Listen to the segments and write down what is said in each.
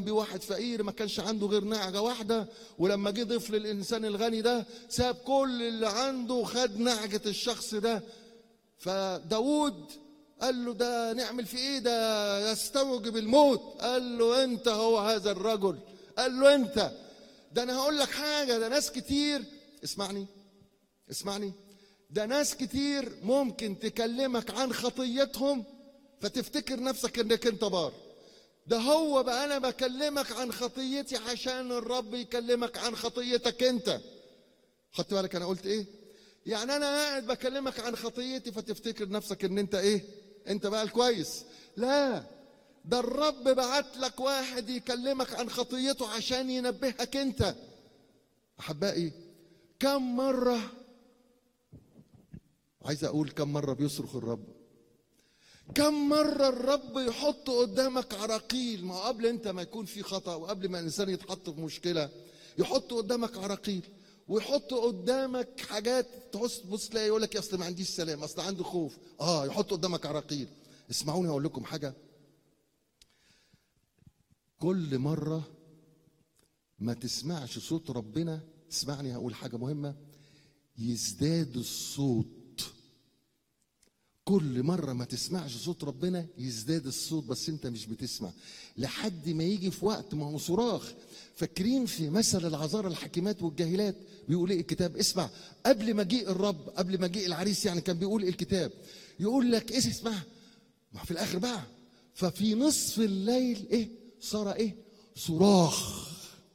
جنبي واحد فقير ما كانش عنده غير نعجة واحدة ولما جه ضيف للإنسان الغني ده ساب كل اللي عنده وخد نعجة الشخص ده فداود قال له ده نعمل في ايه ده يستوجب الموت قال له انت هو هذا الرجل قال له انت ده انا هقول لك حاجه ده ناس كتير اسمعني اسمعني ده ناس كتير ممكن تكلمك عن خطيتهم فتفتكر نفسك انك انت بار ده هو بقى انا بكلمك عن خطيتي عشان الرب يكلمك عن خطيتك انت خدت بالك انا قلت ايه يعني انا قاعد بكلمك عن خطيتي فتفتكر نفسك ان انت ايه انت بقى الكويس لا ده الرب بعت لك واحد يكلمك عن خطيته عشان ينبهك انت احبائي كم مره عايز اقول كم مره بيصرخ الرب كم مرة الرب يحط قدامك عراقيل ما هو قبل انت ما يكون في خطأ وقبل ما الانسان يتحط في مشكلة يحط قدامك عراقيل ويحط قدامك حاجات تبص بص تلاقي يقول لك يا اصل ما عنديش سلام اصل عندي خوف اه يحط قدامك عراقيل اسمعوني اقول لكم حاجة كل مرة ما تسمعش صوت ربنا اسمعني هقول حاجة مهمة يزداد الصوت كل مرة ما تسمعش صوت ربنا يزداد الصوت بس انت مش بتسمع لحد ما يجي في وقت ما هو صراخ فاكرين في مثل العذارى الحكيمات والجاهلات بيقول ايه الكتاب اسمع قبل مجيء الرب قبل مجيء العريس يعني كان بيقول إيه الكتاب يقول لك ايه اسمع ما في الاخر بقى ففي نصف الليل ايه صار ايه صراخ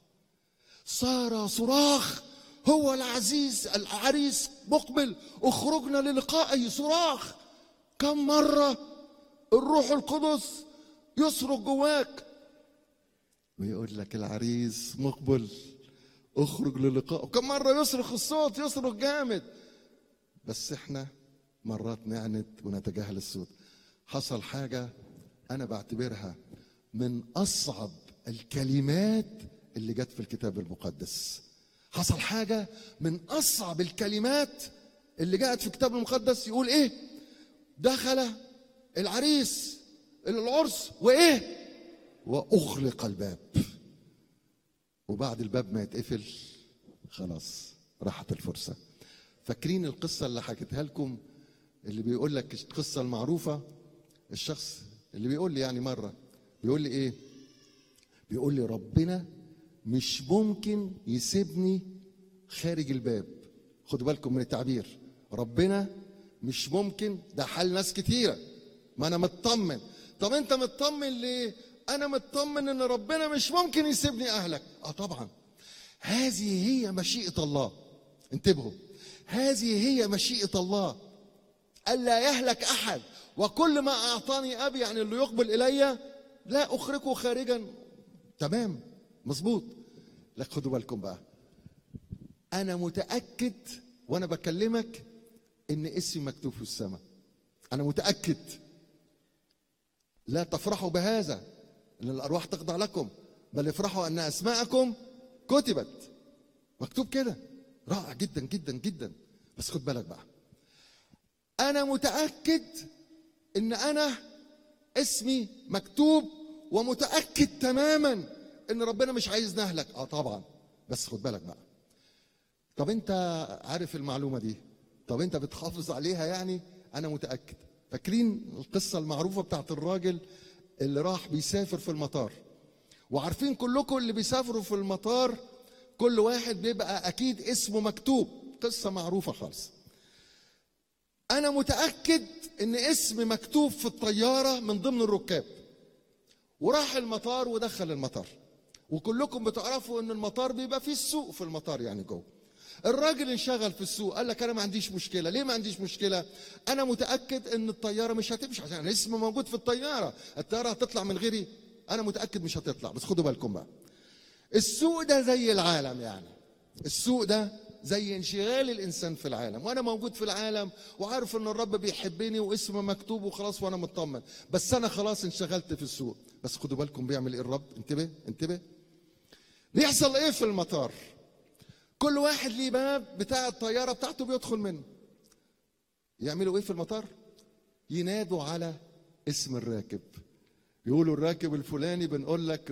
صار صراخ هو العزيز العريس مقبل اخرجنا للقائه صراخ كم مرة الروح القدس يصرخ جواك ويقول لك العريس مقبل اخرج للقائه كم مرة يصرخ الصوت يصرخ جامد بس احنا مرات نعند ونتجاهل الصوت حصل حاجة أنا بعتبرها من أصعب الكلمات اللي جت في الكتاب المقدس حصل حاجة من أصعب الكلمات اللي جاءت في الكتاب المقدس يقول إيه دخل العريس إلى العرس وإيه وأغلق الباب وبعد الباب ما يتقفل خلاص راحت الفرصة فاكرين القصة اللي حكيتها لكم اللي بيقول لك القصة المعروفة الشخص اللي بيقول لي يعني مرة بيقول لي إيه بيقول لي ربنا مش ممكن يسيبني خارج الباب خدوا بالكم من التعبير ربنا مش ممكن ده حال ناس كتيرة ما أنا مطمن طب أنت مطمن ليه؟ أنا مطمن إن ربنا مش ممكن يسيبني أهلك آه طبعا هذه هي مشيئة الله انتبهوا هذه هي مشيئة الله ألا يهلك أحد وكل ما أعطاني أبي يعني اللي يقبل إلي لا أخرجه خارجا تمام مظبوط لك خدوا بالكم بقى أنا متأكد وأنا بكلمك إن اسمي مكتوب في السماء أنا متأكد لا تفرحوا بهذا ان الارواح تخضع لكم بل افرحوا ان اسماءكم كتبت مكتوب كده رائع جدا جدا جدا بس خد بالك بقى انا متاكد ان انا اسمي مكتوب ومتاكد تماما ان ربنا مش عايز نهلك اه طبعا بس خد بالك بقى طب انت عارف المعلومه دي طب انت بتحافظ عليها يعني انا متاكد فاكرين القصه المعروفه بتاعت الراجل اللي راح بيسافر في المطار وعارفين كلكم اللي بيسافروا في المطار كل واحد بيبقى اكيد اسمه مكتوب قصه معروفه خالص انا متاكد ان اسم مكتوب في الطياره من ضمن الركاب وراح المطار ودخل المطار وكلكم بتعرفوا ان المطار بيبقى فيه السوق في المطار يعني جوه الراجل انشغل في السوق قال لك انا ما عنديش مشكله ليه ما عنديش مشكله انا متاكد ان الطياره مش هتمشي عشان اسمي موجود في الطياره الطياره هتطلع من غيري انا متاكد مش هتطلع بس خدوا بالكم بقى السوق ده زي العالم يعني السوق ده زي انشغال الانسان في العالم وانا موجود في العالم وعارف ان الرب بيحبني واسمه مكتوب وخلاص وانا مطمن بس انا خلاص انشغلت في السوق بس خدوا بالكم بيعمل ايه الرب انتبه انتبه بيحصل ايه في المطار كل واحد ليه باب بتاع الطياره بتاعته بيدخل منه يعملوا ايه في المطار ينادوا على اسم الراكب يقولوا الراكب الفلاني بنقول لك